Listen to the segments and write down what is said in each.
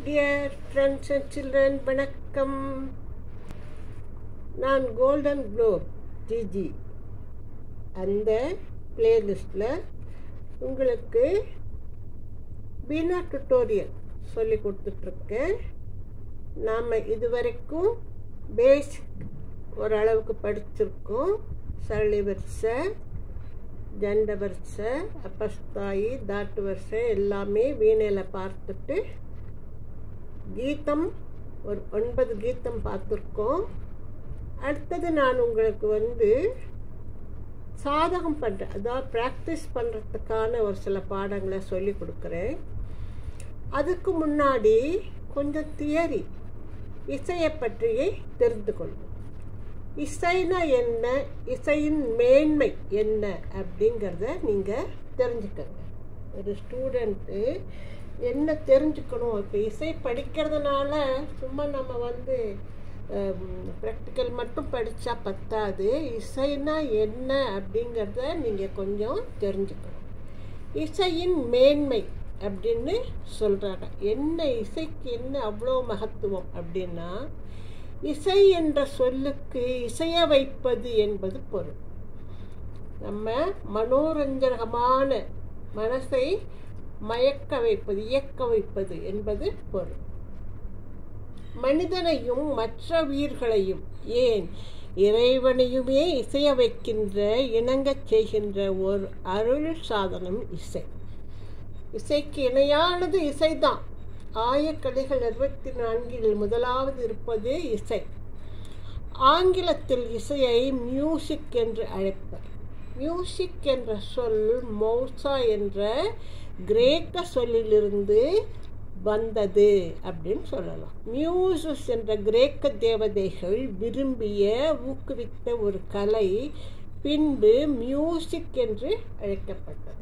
dear friends and children வணக்கம் நான் golden Globe GG அந்த பிளேலிஸ்டில் உங்களுக்கு பீனா டுட்டோரியல் சொல்லி கொடுத்துட்ருக்கேன் நாம் இதுவரைக்கும் பேசிக் ஓரளவுக்கு படிச்சிருக்கோம் சரளி வரிசை ஜண்ட வரிசை அப்பஸ்தாயி தாட்டு வரிசை எல்லாமே வீணையில் பார்த்துட்டு கீதம் ஒரு ஒன்பது கீதம் பார்த்துருக்கோம் அடுத்தது நான் உங்களுக்கு வந்து சாதகம் பண்ணுறேன் அதாவது ப்ராக்டிஸ் பண்ணுறதுக்கான ஒரு சில பாடங்களை சொல்லி கொடுக்குறேன் அதுக்கு முன்னாடி கொஞ்சம் தியரி இசையை பற்றியே தெரிந்து கொள்வோம் இசைனா என்ன இசையின் மேன்மை என்ன அப்படிங்கிறத நீங்கள் தெரிஞ்சுக்கங்க ஒரு ஸ்டூடெண்ட்டு என்ன தெரிஞ்சுக்கணும் இப்போ இசை படிக்கிறதுனால சும்மா நம்ம வந்து ப்ராக்டிக்கல் மட்டும் படித்தா பத்தாது இசைனா என்ன அப்படிங்கிறத நீங்கள் கொஞ்சம் தெரிஞ்சுக்கணும் இசையின் மேன்மை அப்படின்னு சொல்கிறாங்க என்ன இசைக்கு என்ன அவ்வளோ மகத்துவம் அப்படின்னா இசை என்ற சொல்லுக்கு இசைய வைப்பது என்பது பொருள் நம்ம மனோரஞ்சகமான மனசை மயக்க வைப்பது இயக்க வைப்பது என்பது பொருள் மனிதனையும் மற்ற உயிர்களையும் ஏன் இறைவனையுமே இசைய வைக்கின்ற இணங்கச் செய்கின்ற ஒரு அருள் சாதனம் இசை இசைக்கு இணையானது இசைதான் ஆயக்கலைகள் அறுபத்தி நான்கில் முதலாவது இருப்பது இசை ஆங்கிலத்தில் இசையை மியூசிக் என்று அழைப்பர் மியூசிக் என்ற சொல் மௌசா என்ற கிரேக்க சொல்லிலிருந்து வந்தது அப்படின்னு சொல்லலாம் மியூசஸ் என்ற கிரேக்க தேவதைகள் விரும்பிய ஊக்குவித்த ஒரு கலை பின்பு மியூசிக் என்று அழைக்கப்பட்டது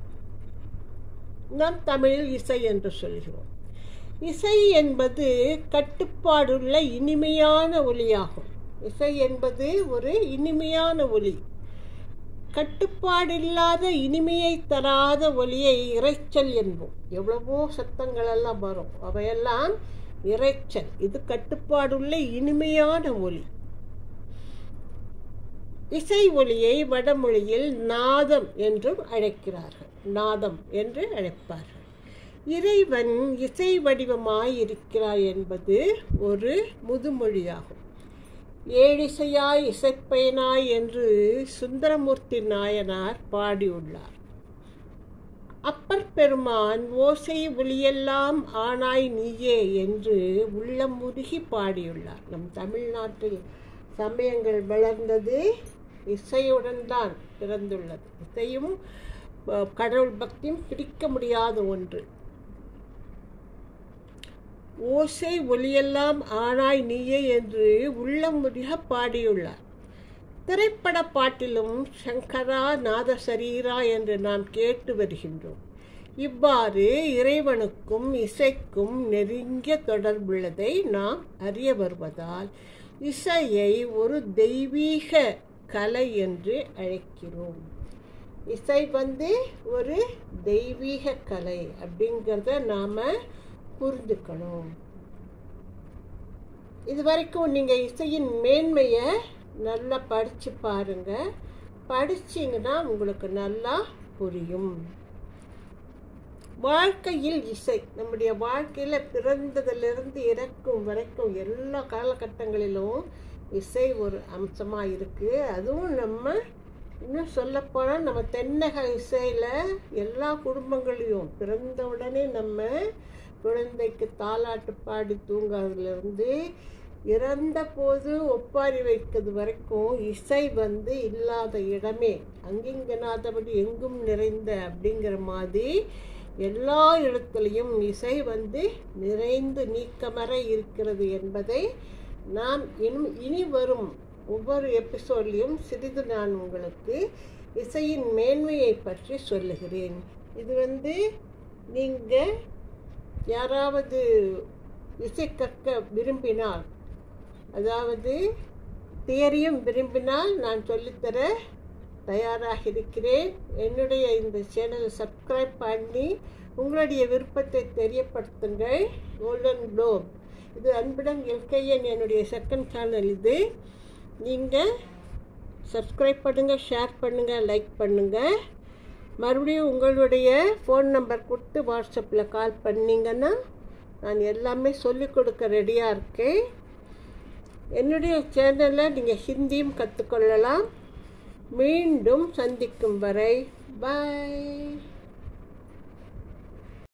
நாம் தமிழில் இசை என்று சொல்கிறோம் இசை என்பது கட்டுப்பாடுள்ள இனிமையான ஒலியாகும் இசை என்பது ஒரு இனிமையான ஒலி கட்டுப்பாடில்லாத இனிமையை தராத ஒலியை இறைச்சல் என்போம் எவ்வளவோ சத்தங்களெல்லாம் வரும் அவையெல்லாம் இறைச்சல் இது கட்டுப்பாடுள்ள இனிமையான ஒலி இசை ஒலியை வடமொழியில் நாதம் என்றும் அழைக்கிறார்கள் நாதம் என்று அழைப்பார்கள் இறைவன் இசை வடிவமாய் இருக்கிறார் என்பது ஒரு முதுமொழியாகும் ஏழிசையாய் இசைப்பயனாய் என்று சுந்தரமூர்த்தி நாயனார் பாடியுள்ளார் அப்பர் பெருமான் ஓசை ஒளியெல்லாம் ஆனாய் நீயே என்று உள்ளம் முருகி பாடியுள்ளார் நம் தமிழ்நாட்டில் சமயங்கள் வளர்ந்தது இசையுடன் தான் பிறந்துள்ளது இசையும் கடவுள் பக்தியும் பிரிக்க முடியாத ஒன்று ஓசை ஒளியெல்லாம் ஆனாய் நீயே என்று உள்ளம் முருக பாடியுள்ளார் திரைப்பட பாட்டிலும் சங்கரா நாதசரீரா என்று நாம் கேட்டு வருகின்றோம் இவ்வாறு இறைவனுக்கும் இசைக்கும் நெருங்கிய தொடர்புள்ளதை நாம் அறிய வருவதால் இசையை ஒரு தெய்வீக கலை என்று அழைக்கிறோம் இசை வந்து ஒரு தெய்வீக கலை அப்படிங்கிறத நாம் புரிஞ்சுக்கணும் இது வரைக்கும் நீங்கள் இசையின் மேன்மையை நல்லா படித்து பாருங்கள் படிச்சிங்கன்னா உங்களுக்கு நல்லா புரியும் வாழ்க்கையில் இசை நம்முடைய வாழ்க்கையில் பிறந்ததிலிருந்து இறக்கும் வரைக்கும் எல்லா காலகட்டங்களிலும் இசை ஒரு அம்சமாக இருக்குது அதுவும் நம்ம இன்னும் சொல்லப்போனால் நம்ம தென்னக இசையில் எல்லா குடும்பங்களையும் பிறந்த உடனே நம்ம குழந்தைக்கு தாலாட்டு பாடி தூங்காததுலேருந்து இறந்த போது ஒப்பாரி வைக்கிறது வரைக்கும் இசை வந்து இல்லாத இடமே அங்கிங்கனாதபடி எங்கும் நிறைந்த அப்படிங்கிற மாதிரி எல்லா இடத்துலையும் இசை வந்து நிறைந்து நீக்கமர இருக்கிறது என்பதை நாம் இனி இனி வரும் ஒவ்வொரு எபிசோட்லேயும் சிறிது நான் உங்களுக்கு இசையின் மேன்மையை பற்றி சொல்லுகிறேன் இது வந்து நீங்கள் யாராவது இசை கற்க விரும்பினால் அதாவது தியரியும் விரும்பினால் நான் சொல்லித்தர தயாராக இருக்கிறேன் என்னுடைய இந்த சேனலை சப்ஸ்கிரைப் பண்ணி உங்களுடைய விருப்பத்தை தெரியப்படுத்துங்கள் கோல்டன் குளோப் இது அன்புடன் எல்கையன் என்னுடைய செகண்ட் சேனல் இது நீங்கள் சப்ஸ்கிரைப் பண்ணுங்கள் ஷேர் பண்ணுங்கள் லைக் பண்ணுங்கள் மறுபடியும் உங்களுடைய ஃபோன் நம்பர் கொடுத்து வாட்ஸ்அப்பில் கால் பண்ணிங்கன்னா நான் எல்லாமே சொல்லிக் கொடுக்க ரெடியாக இருக்கேன் என்னுடைய சேனலில் நீங்கள் ஹிந்தியும் கற்றுக்கொள்ளலாம் மீண்டும் சந்திக்கும் வரை பாய்